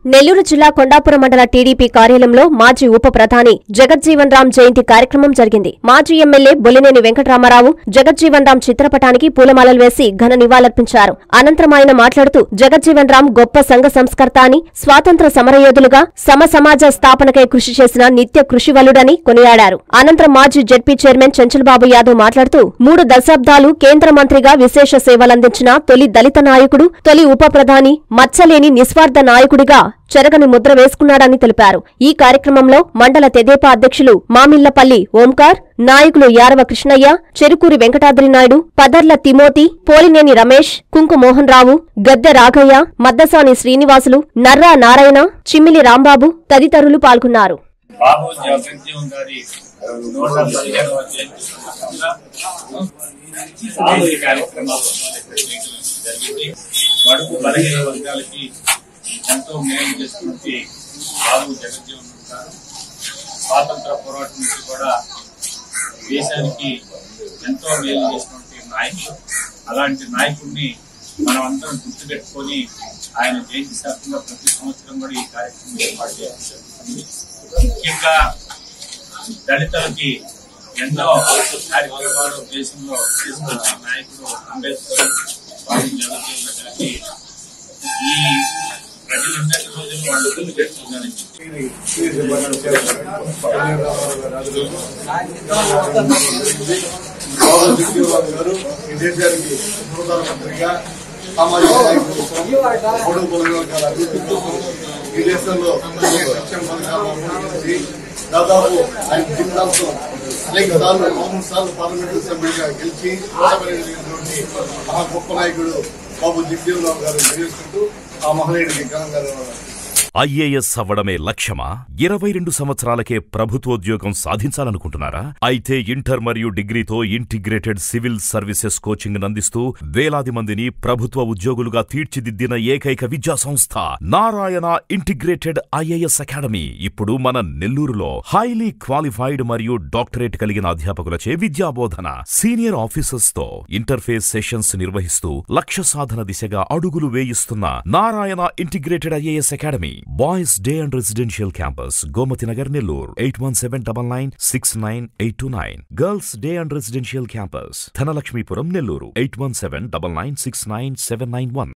నెల్లూరు జిల్లా కొండాపురం మండల టీడీపీ కార్యాలయంలో మాజీ ఉప ప్రధాని జగజ్జీవన్ రామ్ జయంతి కార్యక్రమం జరిగింది మాజీ ఎమ్మెల్యే బొలినేని వెంకటరామారావు జగజ్జీవన్ రామ్ చిత్రపటానికి పూలమాలలు వేసి ఘన నివాళులర్పించారు అనంతరం ఆయన మాట్లాడుతూ జగజ్జీవన్ రామ్ గొప్ప సంఘ సంస్కర్త అని స్వాతంత్ర సమరయోధులుగా సమ సమాజ స్థాపనకై కృషి చేసిన నిత్య కృషివలుడని కొనియాడారు అనంతరం మాజీ జెడ్పీ చైర్మన్ చంచల్బాబు యాదవ్ మాట్లాడుతూ మూడు దశాబ్దాలు కేంద్ర మంత్రిగా విశేష సేవలందించిన తొలి దళిత నాయకుడు తొలి ఉప ప్రధాని మచ్చలేని నిస్వార్థ నాయకుడిగా చెరగని ముద్ర వేసుకున్నాడని తెలిపారు ఈ కార్యక్రమంలో మండల తెదేపా అధ్యక్షులు మామిళ్లపల్లి ఓంకార్ నాయకులు యారవ కృష్ణయ్య చెరుకూరి వెంకటాద్రి నాయుడు పదర్ల తిమోతి పోలినేని రమేష్ కుంకు మోహన్ రావు గద్దె రాఘయ్య మద్దసాని శ్రీనివాసులు నర్రా నారాయణ చిమ్మిలి రాంబాబు తదితరులు పాల్గొన్నారు బాబు జగజ్జీవన్ గారి నూట పదిహేనవ జయంతి సందర్భంగా ఈ కార్యక్రమాలు జరిగింది బడుగు బలహీన వర్గాలకి ఎంతో మేలు చేస్తున్నటువంటి బాబు జగజ్జీవన్ గారు స్వాతంత్ర పోరాటం నుంచి కూడా దేశానికి ఎంతో మేలు చేసినటువంటి నాయకుడు అలాంటి నాయకుడిని మనం అందరం గుర్తుపెట్టుకొని ఆయన జయంతి శాతంగా ప్రతి సంవత్సరం కూడా ఈ కార్యక్రమం ఏర్పాటు చేయడం జరుగుతుంది ముఖ్యంగా దళితులకి ఎన్నో కార్యక్రమాలు దేశంలో తీసుకొచ్చిన నాయకుడు అంబేద్కర్ బాబు జగజ్జీవన్ గారికి ఈ ప్రజలున్నటి రోజులు వాళ్ళు గుర్తుపెట్టుకోవాలని గారు ఈ దేశానికి ప్రధానమంత్రిగా సామాజిక నాయకుల కోసం మూడు పొలం వర్గాల అభివృద్ధి కోసం ఈ దేశంలో అనేక సంక్షేమ పథకాలను అమలు చేసి దాదాపు ఆయన జీవితాంతం అనేక సార్లు మూడు సార్లు పార్లమెంటు సభ్యుడిగా గెలిచి ఓటమినటువంటి మహా గొప్ప నాయకుడు బాబు జగజీవన్ గారు తెలియజేసుకుంటూ ఆ మహనీయుడికి ఘనంగా ఐఏఎస్ అవ్వడమే లక్ష్యమా ఇరవై రెండు సంవత్సరాలకే ప్రభుత్వోద్యోగం సాధించాలనుకుంటున్నారా అయితే ఇంటర్ మరియు డిగ్రీతో ఇంటిగ్రేటెడ్ సివిల్ సర్వీసెస్ కోచింగ్ అందిస్తూ వేలాది మందిని ప్రభుత్వ ఉద్యోగులుగా తీర్చిదిద్దిన ఏకైక విద్యా సంస్థ నారాయణ ఇంటిగ్రేటెడ్ ఐఏఎస్ అకాడమీ ఇప్పుడు మన నెల్లూరులో హైలీ క్వాలిఫైడ్ మరియు డాక్టరేట్ కలిగిన అధ్యాపకులచే విద్యాబోధన సీనియర్ ఆఫీసర్స్ తో ఇంటర్ఫేస్ సెషన్స్ నిర్వహిస్తూ లక్ష్య సాధన దిశగా అడుగులు వేయిస్తున్న Narayana integrated IAS academy boys day and residential campus Gomathi Nagar Nellore eight one seven double nine six nine eight two nine girls day and residential campus Dhanalakshmipuram Nellore eight one seven double nine six nine seven nine one